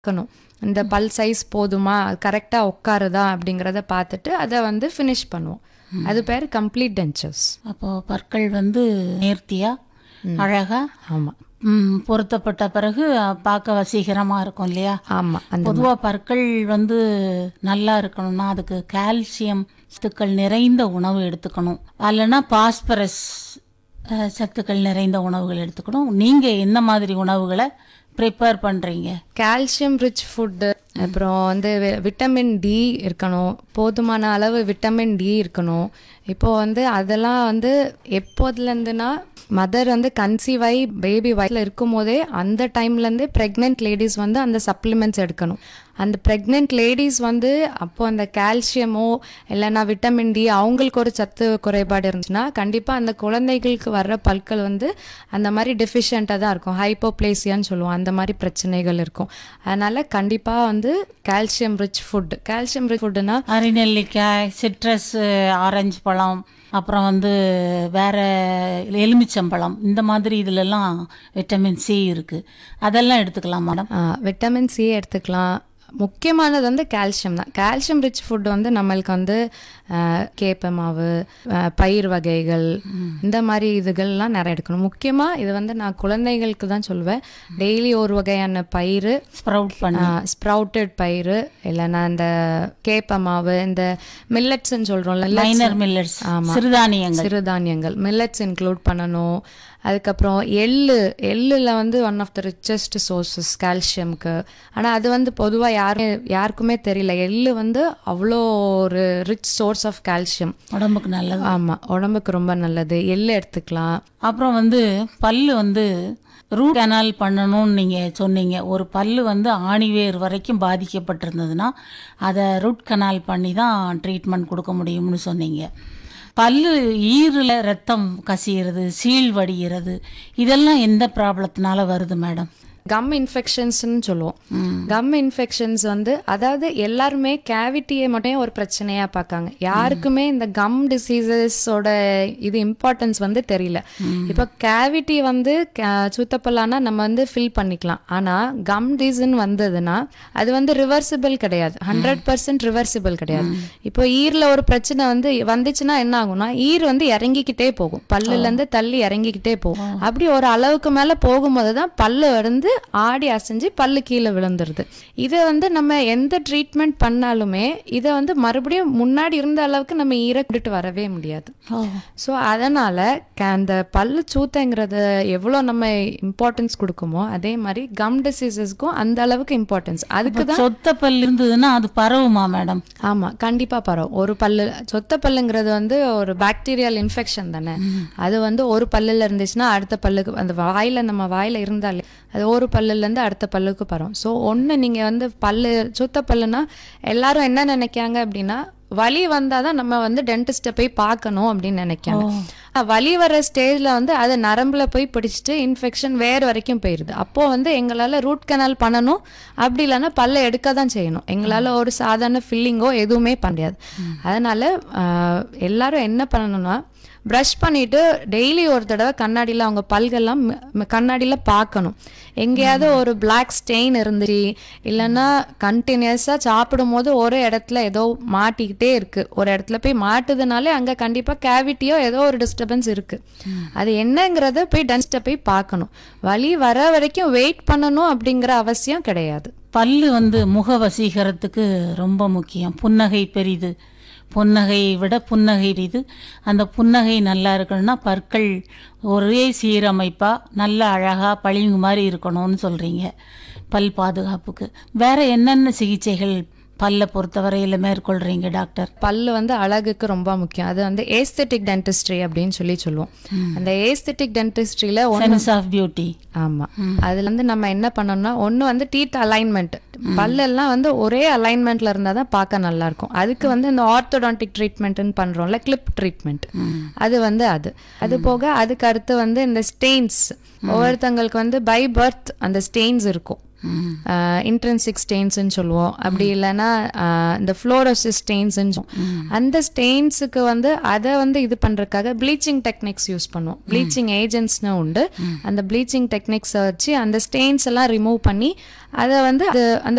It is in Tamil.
பார்க்கணும் இந்த பல் சைஸ் போதுமா கரெக்டாக உட்காருதா அப்படிங்கிறத பார்த்துட்டு அதை வந்து ஃபினிஷ் பண்ணுவோம் அது பேர் கம்ப்ளீட் டென்ச்சர்ஸ் அப்போ பற்கள் வந்து நேர்த்தியா அழகா ஆமாம் ம், பொருத்தப்பட்ட பிறகு அஹ், பார்க்க வசீகரமா இருக்கும் இல்லையா ஆமாம் அந்த பொதுவா பற்கள் வந்து நல்லா இருக்கணும்னா அதுக்கு கால்சியம் சத்துக்கள் நிறைந்த உணவு எடுத்துக்கணும் இல்லைன்னா பாஸ்பரஸ் அஹ், சத்துக்கள் நிறைந்த உணவுகள் எடுத்துக்கணும் நீங்க எந்த மாதிரி உணவுகளை ப்ரிப்பேர் பண்றீங்க கால்சியம் ரிச் ஃபுட்டு அப்புறம் வந்து வி- விட்டமின் டி இருக்கணும் போதுமான அளவு விட்டமின் டி இருக்கணும் இப்போ வந்து அதெல்லாம் வந்து எப்போதுலேருந்துனா மதர் வந்து கன்சீவ் ஆகி பேபி வயசில் இருக்கும் போதே அந்த டைம்லேருந்தே ப்ரெக்னென்ட் லேடிஸ் வந்து அந்த சப்ளிமெண்ட்ஸ் எடுக்கணும் அந்த ப்ரெக்னென்ட் லேடிஸ் வந்து அப்போ அந்த கால்சியமோ இல்லைன்னா விட்டமின் டி அவங்களுக்கு ஒரு சத்து குறைபாடு இருந்துச்சுன்னா கண்டிப்பாக அந்த குழந்தைகளுக்கு வர்ற பற்கள் வந்து அந்த மாதிரி டெஃபிஷியண்ட்டாக தான் இருக்கும் ஹைப்போப்ளேசியான்னு சொல்லுவோம் அந்த மாதிரி பிரச்சனைகள் இருக்கும் அதனால கண்டிப்பாக வந்து calcium rich food calcium rich ஃபுட்டுனா அரிநெல்லிக்காய் சிட்ரஸ் ஆரஞ்சு பழம் அப்புறம் வந்து வேற எலுமிச்சம்பழம் இந்த மாதிரி இதுலலாம் விட்டமின் சி இருக்கு அதெல்லாம் எடுத்துக்கலாம் மேடம் விட்டமின் சி எடுத்துக்கலாம் முக்கியமானது வந்து கால்சியம் தான் கால்சியம் ரிச் ஃபுட் வந்து நம்மளுக்கு வந்து ஆஹ், கேப்ப மாவு ஆஹ், பயிர் வகைகள் இந்த மாதிரி இதுகள்லாம் நிறைய எடுக்கணும் முக்கியமாக இது வந்து நான் குழந்தைகளுக்கு தான் சொல்லுவேன் டெய்லி ஒரு வகையான பயிர் ஸ்ப்ரவுட் பண்ணி ஸ்ப்ரவுட்டட் பயிர் இல்லைன்னா இந்த கேப்ப மாவு இந்த மில்லட்ஸ்ன்னு சொல்கிறோம்ல மைனர் மில்லட்ஸ் சிறுதானியங்கள் சிறுதானியங்கள் மில்லட்ஸ் இன்க்ளூட் பண்ணணும் அதுக்கப்புறம் எள்ளு எள்ளுல வந்து one of the richest sources கால்சியம்க்கு ஆனால் அது வந்து பொதுவாக யாரும் யாருக்குமே தெரியல எள்ளு வந்து அவ்வளோ ஒரு ரிச் சோர்ஸ் ஆஃப் கால்சியம் உடம்புக்கு நல்லது ஆமாம் உடம்புக்கு ரொம்ப நல்லது எள்ளு எடுத்துக்கலாம் அப்புறம் வந்து பல்லு வந்து ரூட் கனால் பண்ணணும்னு நீங்கள் சொன்னீங்க ஒரு பல்லு வந்து ஆணிவேர் வரைக்கும் பாதிக்கப்பட்டிருந்ததுன்னா அதை ரூட் கனால் பண்ணி தான் ட்ரீட்மெண்ட் கொடுக்க முடியும்னு சொன்னீங்க பல்லு ஈரில் ரத்தம் கசியிறது சீழ் வடிகிறது இதெல்லாம் எந்த ப்ராப்ளத்தினால வருது மேடம் கம் இன்ஃபெக்ஷன்ஸ்னு சொல்லுவோம் கம் இன்ஃபெக்ஷன்ஸ் வந்து அதாவது எல்லாருமே கேவிட்டியை மட்டும் ஒரு பிரச்சனையா பார்க்காங்க யாருக்குமே இந்த கம் டிசீசஸோட இது இம்பார்ட்டன்ஸ் வந்து தெரியல இப்போ கேவிட்டி வந்து ca- சுத்தப்பல்லானா நம்ம வந்து ஃபில் பண்ணிக்கலாம் ஆனா கம் டிசீன் வந்ததுன்னா அது வந்து ரிவர்சிபிள் கிடையாது ஹண்ட்ரட் பர்சன்ட் ரிவர்சிபிள் கிடையாது இப்போ ஈர்ல ஒரு பிரச்சனை வந்து வந்துச்சுன்னா என்ன ஆகும்னா ஈர் வந்து இறங்கிக்கிட்டே போகும் பல்லுல இருந்து தள்ளி இறங்கிக்கிட்டே போகும் அப்படி ஒரு அளவுக்கு மேல போகும்போது தான் பல்லு வந்து ஆடி அசைஞ்சு பல்லு கீழே விழுந்துருது இதை வந்து நம்ம எந்த ட்ரீட்மெண்ட் பண்ணாலுமே இதை வந்து மறுபடியும் முன்னாடி இருந்த அளவுக்கு நம்ம ஈரை கொண்டுட்டு வரவே முடியாது ஸோ அதனால க- அந்த பல்லு சூத்தைங்கிறது எவ்வளோ நம்ம இம்பார்ட்டன்ஸ் கொடுக்குமோ அதே மாதிரி கம் டிசீசஸ்க்கும் அந்த அளவுக்கு இம்பார்ட்டன்ஸ் அதுக்கு தான் சொத்த பல் இருந்ததுன்னா அது பரவுமா மேடம் ஆமா கண்டிப்பா பரவும் ஒரு பல்லு சொத்த பல்லுங்கிறது வந்து ஒரு பாக்டீரியல் இன்ஃபெக்ஷன் தானே அது வந்து ஒரு பல்லுல இருந்துச்சுன்னா அடுத்த பல்லுக்கு அந்த வாயில நம்ம வாயில இருந்தாலே அது ஒரு பல்லுல இருந்து அடுத்த பல்லுக்கு பரவும் ஸோ ஒண்ணு நீங்க வந்து பல்லு சுத்த பல்லுனா எல்லாரும் என்ன நினைக்காங்க அப்படின்னா வலி வந்தாதான் நம்ம வந்து டென்டிஸ்ட்டை போய் பார்க்கணும் அப்படின்னு நினைக்காங்க ஆனா, வலி வர ஸ்டேஜ்ல வந்து அது நரம்புல போய் பிடிச்சிட்டு இன்ஃபெக்ஷன் வேறு வரைக்கும் போயிருது அப்போ வந்து எங்களால ரூட் கனால் பண்ணணும் அப்படி இல்லைன்னா பல்ல எடுக்க தான் செய்யணும் எங்களால ஒரு சாதாரண ஃபில்லிங்கோ எதுவுமே பண்ண முடியாது அதனால ஆஹ், எல்லாரும் என்ன பண்ணணும்னா ப்ரஷ் பண்ணிட்டு டெய்லி ஒரு தடவை கண்ணாடியில் அவங்க பல்கெல்லாம் கண்ணாடியில் பார்க்கணும் எங்கேயாவது ஒரு பிளாக் ஸ்டெயின் இருந்துச்சு இல்லைன்னா கண்டினியூஸாக சாப்பிடும் போது ஒரு இடத்துல ஏதோ மாட்டிக்கிட்டே இருக்கு ஒரு இடத்துல போய் மாட்டுதுனாலே அங்கே கண்டிப்பாக கேவிட்டியோ ஏதோ ஒரு டிஸ்டர்பன்ஸ் இருக்கு அது என்னங்கிறத போய் டென்ஸ்ட்டை போய் பார்க்கணும் வலி வர வரைக்கும் வெயிட் பண்ணணும் அப்படிங்கிற அவசியம் கிடையாது பல்லு வந்து முக வசீகரத்துக்கு ரொம்ப முக்கியம் புன்னகை பெரிது புன்னகையை விட புன்னகை பெரிது அந்த புன்னகை நல்லா இருக்கணும்னா பற்கள் ஒரே சீரமைப்பா நல்ல அழகா பளிங்கு மாதிரி இருக்கணும்னு சொல்றீங்க பல் பாதுகாப்புக்கு வேற என்னென்ன சிகிச்சைகள் பல்லை பொறுத்தவரையில மேற்கொள்றீங்க டாக்டர் பல்லு வந்து அழகுக்கு ரொம்ப முக்கியம் அது வந்து ஏஸ்தெட்டிக் டென்டிஸ்ட்ரி அப்படின்னு சொல்லி சொல்லுவோம் அந்த ஏஸ்தெட்டிக் டென்டிஸ்ட்ரியில சென்ஸ் ஆஃப் பியூட்டி ஆமா அதுல வந்து நம்ம என்ன பண்ணோம்னா ஒண்ணு வந்து டீத் அலைன்மெண்ட் பல்லெல்லாம் வந்து ஒரே அலைன்மெண்ட்ல இருந்தா தான் பார்க்க நல்லா இருக்கும் அதுக்கு வந்து இந்த ஆர்த்தோடான்டிக் ட்ரீட்மெண்ட்னு பண்றோம்ல கிளிப் ட்ரீட்மெண்ட் அது வந்து அது அது போக அதுக்கு அடுத்து வந்து இந்த ஸ்டெயின்ஸ் ஒவ்வொருத்தங்களுக்கு வந்து பை பர்த் அந்த ஸ்டெயின்ஸ் இருக்கும் இன்ட்ரென்சிக் ஸ்டெயின்ஸ்னு சொல்லுவோம் அப்படி இல்லைன்னா ஆஹ், இந்த ஃப்ளோரோசிஸ் ஸ்டெயின்ஸ்னு அந்த ஸ்டெயின்ஸுக்கு வந்து அதை வந்து இது பண்றதுக்காக ப்ளீச்சிங் டெக்னிக்ஸ் யூஸ் பண்ணுவோம் ப்ளீச்சிங் ஏஜென்ட்ஸ்னு உண்டு அந்த ப்ளீச்சிங் டெக்னிக்ஸை வச்சு அந்த ஸ்டெயின்ஸ் எல்லாம் ரிமூவ் பண்ணி அதை வந்து அது அந்த